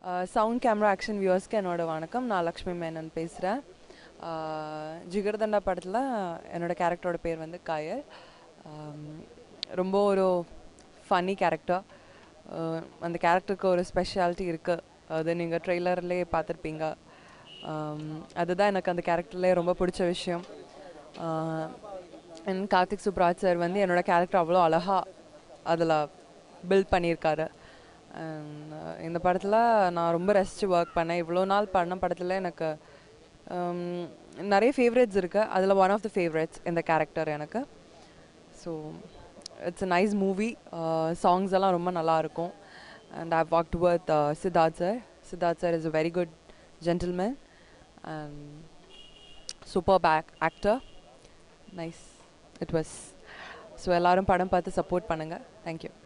sound camera action வியூவர்ஸ்க்கு என்னோட வணக்கம் நான் லக்ஷ்மி மேனன் பேசுகிறேன் ஜிகர்தண்டா படத்தில் என்னோட கேரக்டரோட பேர் வந்து காயல் ஆம், ரொம்ப ஒரு ஃபன்னி கேரக்டர் அந்த கேரக்டருக்கு ஒரு ஸ்பெஷாலிட்டி இருக்குது அது நீங்கள் ட்ரெய்லர்லேயே பார்த்துருப்பீங்க ஆம், அதுதான் எனக்கு அந்த கேரக்டர்லேயே ரொம்ப பிடிச்ச விஷயம் அண்ட் கார்த்திக் சுப்ராஜ் சார் வந்து என்னோட கேரக்டர் அவ்வளோ அழகாக அதில் பில்ட் பண்ணியிருக்காரு And, uh, இந்த படத்தில் நான் ரொம்ப ரசித்து ஒர்க் பண்ணேன் இவ்வளோ நாள் பண்ண படத்தில் எனக்கு um, நிறைய ஃபேவரட்ஸ் இருக்குது அதில் ஒன் ஆஃப் த ஃபேவரட்ஸ் இந்த கேரக்டர் எனக்கு so it's a nice movie songs எல்லாம் ரொம்ப நல்லா இருக்கும் and I walked with Siddharth sir Siddharth sir is a very good gentleman and super pack actor nice it was so எல்லாரும் படம் பார்த்து சப்போர்ட் பண்ணுங்கள் தேங்க்யூ